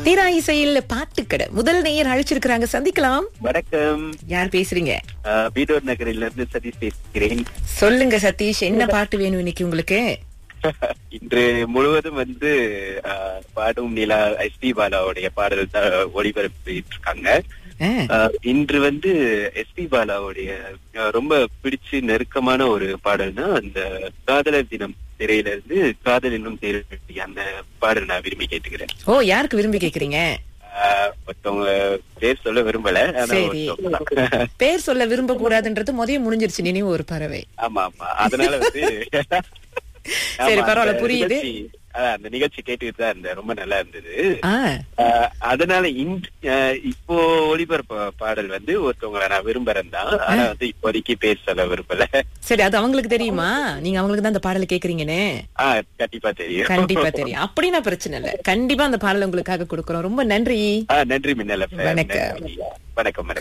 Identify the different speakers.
Speaker 1: தீரா இசையில் பாட்டுக்கடை முதல் நேயர் அழைச்சிருக்கிறாங்க சந்திக்கலாம்
Speaker 2: வணக்கம்
Speaker 1: யார் பேசுறீங்க
Speaker 2: ஆஹ் பீடோர் நகரில் இருந்து சதீஷ் பேசுகிறேன்
Speaker 1: சொல்லுங்க சதீஷ் என்ன பாட்டு வேணும் இன்னைக்கு உங்களுக்கு
Speaker 2: இன்று முழுவதும் வந்து ஆஹ், பாடும் நிலா எஸ் பி பாலாவுடைய பாடல் தான் ஒளிபரப்பிட்டு இருக்காங்க
Speaker 1: ஆ,
Speaker 2: ஆஹ், இன்று வந்து எஸ் பி பாலாவுடைய ஆஹ், ரொம்ப பிடிச்சு நெருக்கமான ஒரு பாடல்னா அந்த காதலர் தினம் திரையில இருந்து காதல் என்னும் தேர்வு அந்த பாடல் நான் விரும்பி கேட்டுக்கிறேன்
Speaker 1: ஓ யாருக்கு விரும்பி கேக்குறீங்க
Speaker 2: ஆஹ், ஒருத்தவங்க பேர் சொல்ல விரும்பல ஆனா
Speaker 1: சரி.
Speaker 2: ஒருத்தவங்க தான்.
Speaker 1: பேர் சொல்ல விரும்ப கூடாதுன்றது முதல்ல முடிஞ்சிருச்சு நினைவு ஒரு பறவை
Speaker 2: ஆமா ஆமா அதனால வந்து
Speaker 1: சரி,
Speaker 2: ஆமா,
Speaker 1: பரவாயில்ல,
Speaker 2: அந்த
Speaker 1: புரியுது.
Speaker 2: நிகழ்ச்சி, அதான், அந்த நிகழ்ச்சி கேட்டுக்கிட்டு தான் இருந்தேன் ரொம்ப நல்லா இருந்தது
Speaker 1: ஆ
Speaker 2: ஆஹ், அதனால இன்று ஆஹ், இப்போ ஒளிபரப்பு பாடல் வந்து ஒருத்தவங்களை நான் விரும்புறேன் தான் ஆனா வந்து இப்போதைக்கு பேர் சொல்ல விரும்பல
Speaker 1: சரி அது அவங்களுக்கு தெரியுமா நீங்க அவங்களுக்கு தான் அந்த பாடலை கேக்குறீங்கன்னு
Speaker 2: ஆஹ் கண்டிப்பா தெரியும்
Speaker 1: கண்டிப்பா தெரியும் அப்படின்னா பிரச்சனை இல்ல கண்டிப்பா அந்த பாடல் உங்களுக்காக கொடுக்கறோம் ரொம்ப நன்றி
Speaker 2: ஆஹ் நன்றி மின்னல
Speaker 1: வணக்கம்.
Speaker 2: வணக்கம் வணக்கம்